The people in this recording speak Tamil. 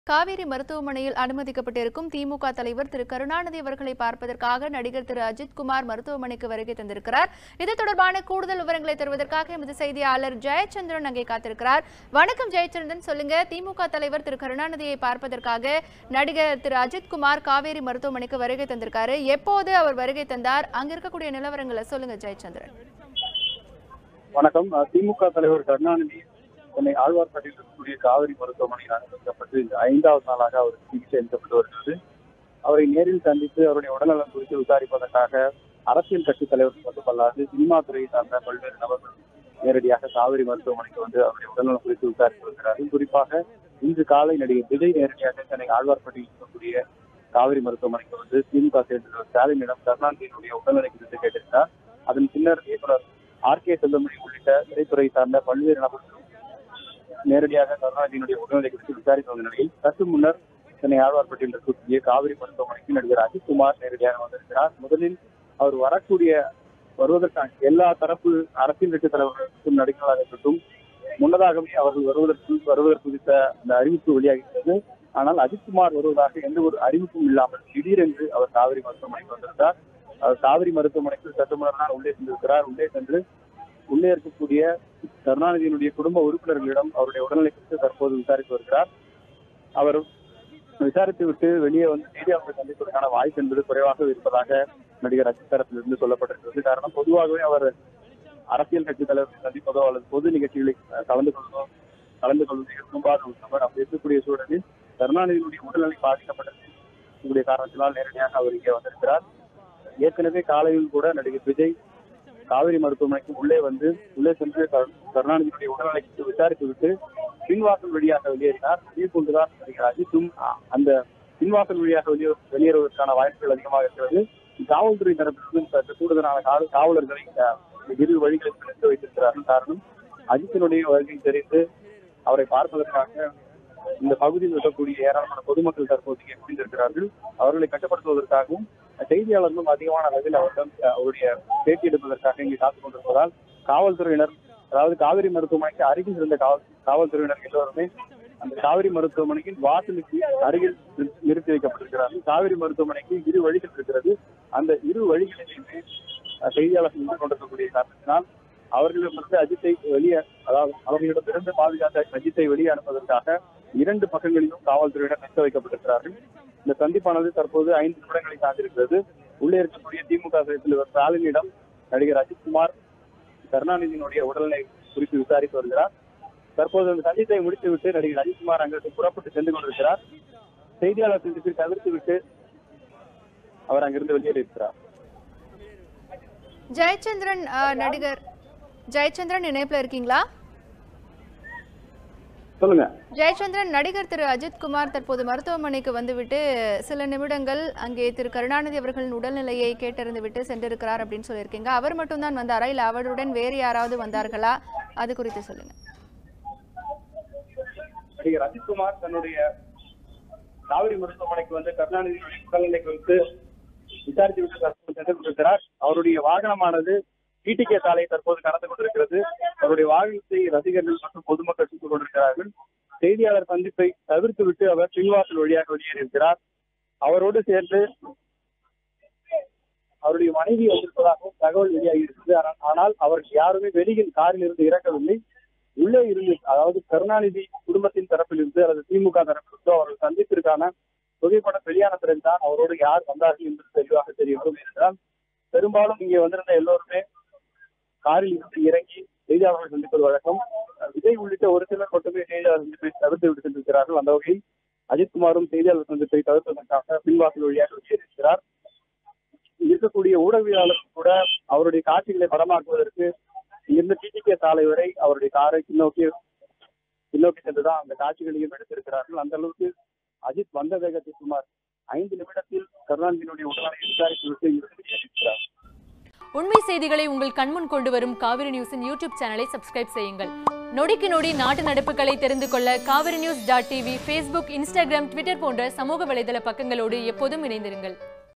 காவேரி மருத்துவமனையில் அனுமதிக்கப்பட்டிருக்கும் திமுக தலைவர் திரு கருணாநிதி அவர்களை பார்ப்பதற்காக நடிகர் திரு அஜித்குமார் மருத்துவமனைக்கு வருகை தந்திருக்கிறார் இது தொடர்பான கூடுதல் விவரங்களை தருவதற்காக எமது செய்தியாளர் ஜெயச்சந்திரன் அங்கே காத்திருக்கிறார் வணக்கம் ஜெயச்சந்திரன் சொல்லுங்க திமுக தலைவர் திரு கருணாநிதியை பார்ப்பதற்காக நடிகர் திரு அஜித்குமார் காவேரி மருத்துவமனைக்கு வருகை தந்திருக்காரு எப்போது அவர் வருகை தந்தார் அங்க இருக்கக்கூடிய நிலவரங்களை சொல்லுங்க ஜெயச்சந்திரன் வணக்கம் அஹ் திமுக தலைவர் கருணாநிதி சென்னை ஆழ்வார்பேட்டையில் இருக்கக்கூடிய காவிரி மருத்துவமனையில் அனுமதிக்கப்பட்டு இந்த ஐந்தாவது நாளாக அவர் சிகிச்சை அளிக்கப்பட்டு வருகிறது அவரை நேரில் சந்தித்து அவருடைய உடல்நலம் குறித்து விசாரிப்பதற்காக அரசியல் கட்சித் தலைவர்கள் மட்டுமல்லாது சினிமா துறையை சார்ந்த பல்வேறு நபர்கள் நேரடியாக காவிரி மருத்துவமனைக்கு வந்து அவருடைய உடல்நலம் குறித்து விசாரித்து வருகிறார்கள் குறிப்பாக இன்று காலை நடிகர் விஜய் நேரடியாக சென்னை ஆழ்வார்பேட்டையில் இருக்கக்கூடிய காவிரி மருத்துவமனைக்கு வந்து திமுக செயலர் ஸ்டாலினிடம் கருணாநிதியினுடைய உடல்நிலை குறித்து கேட்டிருந்தார் அதன் பின்னர் இயக்குனர் ஆர் கே செல்வமணி உள்ளிட்ட திரைத்துறை சார்ந்த பல்வேறு நபர்களும் நேரடியாக கருணாநிதியினுடைய உடல்நிலை குறித்து விசாரித்து வந்த நிலையில் சற்று முன்னர் சென்னை ஆழ்வார்பேட்டையில் இருக்கக்கூடிய காவிரி மருத்துவமனைக்கு நடிகர் அஜித்குமார் நேரடியாக வந்திருக்கிறார் முதலில் அவர் வரக்கூடிய வருவதற்கான எல்லா தரப்பு அரசியல் கட்சி தலைவர்களுக்கும் நடிகர்களாக இருக்கட்டும் முன்னதாகவே அவர்கள் வருவதற்கு வருவதற்கு குறித்த அந்த அறிவிப்பு வெளியாகிறது ஆனால் அஜித்குமார் வருவதாக எந்த ஒரு அறிவிப்பும் இல்லாமல் திடீரென்று அவர் காவிரி மருத்துவமனைக்கு வந்திருந்தார் அவர் காவிரி மருத்துவமனைக்கு சற்று முன்னர் தான் உள்ளே சென்றிருக்கிறார் உள்ளே சென்று உள்ளே இருக்கக்கூடிய கருணாநிதியினுடைய குடும்ப உறுப்பினர்களிடம் அவருடைய உடல்நிலை குறித்து தற்போது விசாரித்து வருகிறார் அவர் விசாரித்து விட்டு வெளியே வந்து செய்தியாளர்களை சந்திப்பதற்கான வாய்ப்பு என்பது குறைவாக இருப்பதாக நடிகர் அஜித் தரப்பிலிருந்து சொல்லப்பட்டிருக்கிறது காரணம் பொதுவாகவே அவர் அரசியல் கட்சி தலைவர்களை சந்திப்பதோ அல்லது பொது நிகழ்ச்சிகளில் அஹ், கலந்து கொள்வதோ கலந்து கொள்வதை விரும்பாத ஒரு நபர் அப்படி இருக்கக்கூடிய சூழலில் கருணாநிதியினுடைய உடல்நிலை பாதிக்கப்பட்டிருக்கக்கூடிய காரணத்தினால் நேரடியாக அவர் இங்கே வந்திருக்கிறார் ஏற்கனவே காலையில் கூட நடிகர் விஜய் காவிரி மருத்துவமனைக்கு உள்ளே வந்து உள்ளே சென்று கரு- கருணாநிதியுடைய உடல்நிலை குறித்து விசாரித்து விட்டு பின்வாசல் வழியாக வெளியேறினார் இதே போன்றுதான் நடிகர் அஜித்தும் அ- அந்த பின்வாசல் வழியாக வெளியே வெளியேறுவதற்கான வாய்ப்புகள் அதிகமாக இருக்கிறது காவல்துறை தரப்பிலிருந்து சற்று கூடுதலான காவ- காவலர்களை அ, இரு வழிகளில் நிறுத்தி வைத்திருக்கிறார்கள் காரணம் அஜித்தினுடைய வருகை தெரிந்து அவரை பார்ப்பதற்காக இந்த பகுதியில் இருக்கக்கூடிய ஏராளமான பொதுமக்கள் தற்போது இங்கே குவிந்திருக்கிறார்கள் அவர்களை கட்டுப்படுத்துவதற்காகவும் செய்தியாளர்களும் அதிகமான அளவில் அவரிடம் அஹ், அவருடைய பேட்டி எடுப்பதற்காக இங்கே காத்துக் கொண்டிருப்பதால் காவல்துறையினர் அதாவது காவிரி மருத்துவமனைக்கு அருகில் இருந்த காவல் காவல்துறையினர் எல்லோருமே அந்த காவிரி மருத்துவமனையின் வாசலுக்கு அருகில் நிறு- நிறுத்தி வைக்கப்பட்டிருக்கிறார்கள் காவிரி மருத்துவமனைக்கு இரு வழிகள் இருக்கிறது அந்த இரு வழிகளிலுமே அஹ், செய்தியாளர்கள் நின்று கொண்டிருக்கக்கூடிய காரணத்தினால் அவர்களிடமிருந்து அஜித்தை வெளியே அதாவது அவர்களிடமிருந்து பாதுகாத்த அஜித்தை வெளியே அனுப்புவதற்காக இரண்டு பக்கங்களிலும் காவல்துறையினர் நிறுத்த வைக்கப்பட்டிருக்கிறார்கள் இந்த சந்திப்பானது தற்போது ஐந்து நிமிடங்களை சார்ந்திருக்கிறது உள்ளே இருக்கக்கூடிய திமுக தலைவர் ஸ்டாலினிடம் நடிகர் அஜித்குமார் கருணாநிதியினுடைய உடல்நிலை குறித்து விசாரித்து வருகிறார் தற்போது அந்த சந்திப்பை முடித்துவிட்டு நடிகர் அஜித்குமார் அங்கிருந்து புறப்பட்டு சென்று கொண்டிருக்கிறார் செய்தியாளர் சந்திப்பை தவிர்த்து விட்டு அவர் அங்கிருந்து வெளியேறியிருக்கிறார் ஜெயச்சந்திரன் அஹ், நடிகர் ஜெயச்சந்திரன் இணைப்புல இருக்கீங்களா சொல்லுங்க ஜெயச்சந்திரன் நடிகர் திரு அஜித்குமார் தற்போது மருத்துவமனைக்கு வந்துவிட்டு சில நிமிடங்கள் அங்கே திரு கருணாநிதி அவர்களின் உடல்நிலையை கேட்டறிந்து விட்டு சென்றிருக்கிறார் அப்படின்னு சொல்லியிருக்கீங்க அவர் மட்டும்தான் வந்தாரா இல்ல அவருடன் வேறு யாராவது வந்தார்களா அது குறித்து சொல்லுங்க நடிகர் அஜித்குமார் தன்னுடைய காவிரி மருத்துவமனைக்கு வந்து கருணாநிதியுடைய உடல்நிலை குறித்து விசாரித்து விட்டு தற்போது சென்று கொண்டிருக்கிறார் அவருடைய வாகனமானது டிடிகே சாலை தற்போது கடந்து கொண்டிருக்கிறது அவருடைய வாகனத்தை ரசிகர்கள் மற்றும் பொதுமக்கள் சுட்டுக் கொண்டிருக்கிறார்கள் செய்தியாளர் சந்திப்பை தவிர்த்து விட்டு அவர் பின்வாசல் வழியாக வெளியேறியிருக்கிறார் அவரோடு சேர்ந்து அவருடைய மனைவி வந்திருப்பதாகவும் தகவல் வெளியாகி இருக்கிறது ஆனா- ஆனால் அவர்கள் யாருமே வெளியில் காரில் இருந்து இறக்கவில்லை உள்ளே இருந்து அதாவது கருணாநிதி குடும்பத்தின் தரப்பிலிருந்து அல்லது திமுக தரப்பிலிருந்து அவர்கள் சந்திப்பிற்கான புகைப்படம் வெளியான பிறகுதான் அவரோடு யார் வந்தார்கள் என்பது தெளிவாக தெரிய வரும் என்றால் பெரும்பாலும் இங்கே வந்திருந்த எல்லோருமே காரில் இருந்து இறங்கி செய்தியாளர்கள் சந்திப்பது வழக்கம் விஜய் உள்ளிட்ட ஒரு சிலர் மட்டுமே செய்தியாளர் சந்திப்பை தவிர்த்து விட்டு சென்றிருக்கிறார்கள் அந்த வகையில் அஜித்குமாரும் செய்தியாளர் சந்திப்பை தவிர்ப்பதற்காக பின்வாசல் வழியாக வெளியேறியிருக்கிறார் இங்க இருக்கக்கூடிய ஊடகவியலாளர்கள் கூட அவருடைய காட்சிகளை படமாக்குவதற்கு இங்கிருந்து டிடிகே சாலை வரை அவருடைய காரை பின்னோக்கி பின்னோக்கி சென்றுதான் அந்த காட்சிகளையும் எடுத்திருக்கிறார்கள் அந்த அளவுக்கு அஜித் வந்த வேகத்தில் சுமார் ஐந்து நிமிடத்தில் கருணாநிதியினுடைய உடல்நிலை விசாரித்து விட்டு இங்கிருந்து வெளியேறியிருக்கிறார் உண்மை செய்திகளை உங்கள் கண்முன் கொண்டு வரும் காவிரி நியூஸின் யூடியூப் சேனலை சப்ஸ்கிரைப் செய்யுங்கள் நொடிக்கு நொடி நாட்டு நடப்புகளை தெரிந்து கொள்ள Kaveri news dot TV Facebook Instagram Twitter போன்ற சமூக வலைதள பக்கங்களோடு எப்போதும் இணைந்திருங்கள்